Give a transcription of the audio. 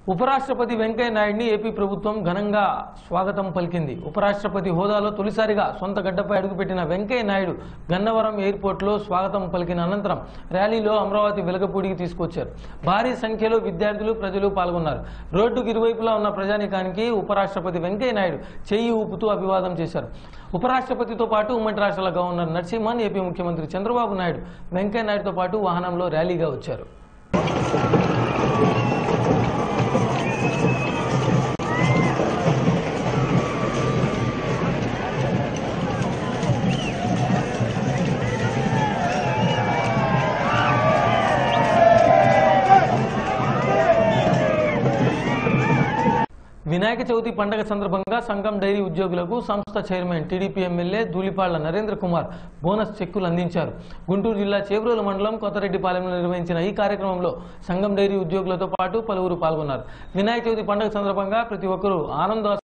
ఉపరాష్ట్రపతి వెంకయ్య నాయుడిని ఏపీ ప్రభుత్వం ఘనంగా స్వాగతం పలికింది ఉపరాష్ట్రపతి హోదాలో తొలిసారిగా సొంత గడ్డపై అడుగుపెట్టిన వెంకయ్య నాయుడు గన్నవరం ఎయిర్పోర్ట్లో స్వాగతం పలికిన అనంతరం ర్యాలీలో అమరావతి వెలగపూడికి తీసుకొచ్చారు భారీ సంఖ్యలో విద్యార్థులు ప్రజలు పాల్గొన్నారు రోడ్డుకు ఇరువైపులా ఉన్న ప్రజానికానికి ఉపరాష్ట్రపతి వెంకయ్య నాయుడు చెయ్యి ఊపుతూ అభివాదం చేశారు ఉపరాష్ట్రపతితో పాటు ఉమ్మడి రాష్ట్రాల గవర్నర్ నరసింహన్ ఏపీ ముఖ్యమంత్రి చంద్రబాబు నాయుడు వెంకయ్య నాయుడుతో పాటు వాహనంలో ర్యాలీగా వచ్చారు వినాయక చవితి పండగ సందర్భంగా సంఘం డైరీ ఉద్యోగులకు సంస్థ chairman TDP MLA Dhulipalla Narendra Kumar bonus చెక్కులు అందించారు గుంటూరు జిల్లా చేబ్రోలు మండలం కొత్తరెడ్డిపాలెంలో నిర్వహించిన ఈ కార్యక్రమంలో సంఘం డైరీ ఉద్యోగులతో పాటు పలువురు పాల్గొన్నారు వినాయక చవితి పండుగ సందర్భంగా ప్రతి ఒక్కరూ ఆనంద